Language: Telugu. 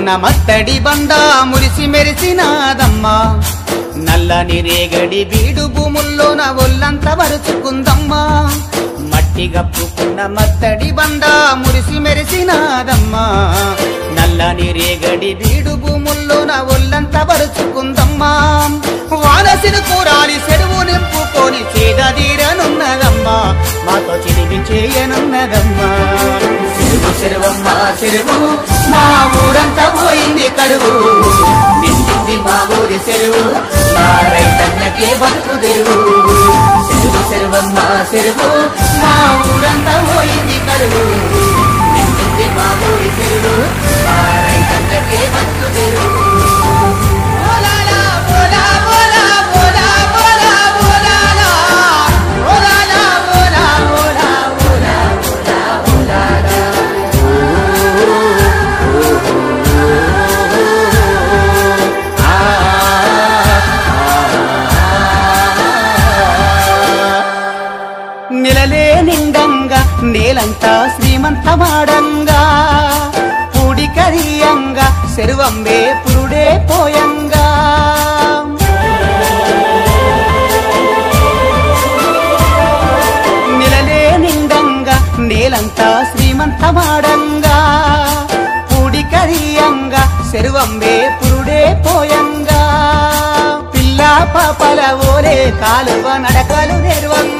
పున్న మత్తడి బండ మురిసి మెరిసినాదమ్మా నల్లని రేగడి బీడు భూముల్లోన ఒళ్ళంత వరుచుకుందమ్మా మట్టి గప్పుకున్న మత్తడి బండ మురిసి మెరిసినాదమ్మా నల్లని రేగడి బీడు భూముల్లోన ఒళ్ళంత వరుచుకుందమ్మా వానసిను కూరాలి చెరువు నింపుకొని చేదీరనున్నదమ్మా మాతో చిరిగి చేయనున్నదమ్మా చెరువు చెరువమ్మ చెరువు మా ఊరంతా పోయింది కరువు నిండింది మా ఊరి చెరువు మా రైతన్నకే బతుకు తెరువు చెరువు చెరువమ్మ చెరువు మా ఊరంతా పోయింది కరువు నిండింది మా ఊరి చెరువు మా రైతన్నకే బతుకు తెరువు ఓలాలా, ఓలా, ఓలా, ఓలా, ఓలా, ఓలాలా. ఓలాలా, ఓలా, ఓలా, ఓలా, ఓలా, ఓలాలా. నిలలే నిండంగా నేలంతా శ్రీమంతమాడంగా పూడి కరియంగా శరువంబే పురుడే పోయంగా నిలలే నిండంగా నేలంతా శ్రీమంతమాడంగా పూడి కరియంగా శరువంబే పురుడే పోయంగా పిల్ల పాపల ఓలే కాలువ నడకలు నెరువంగా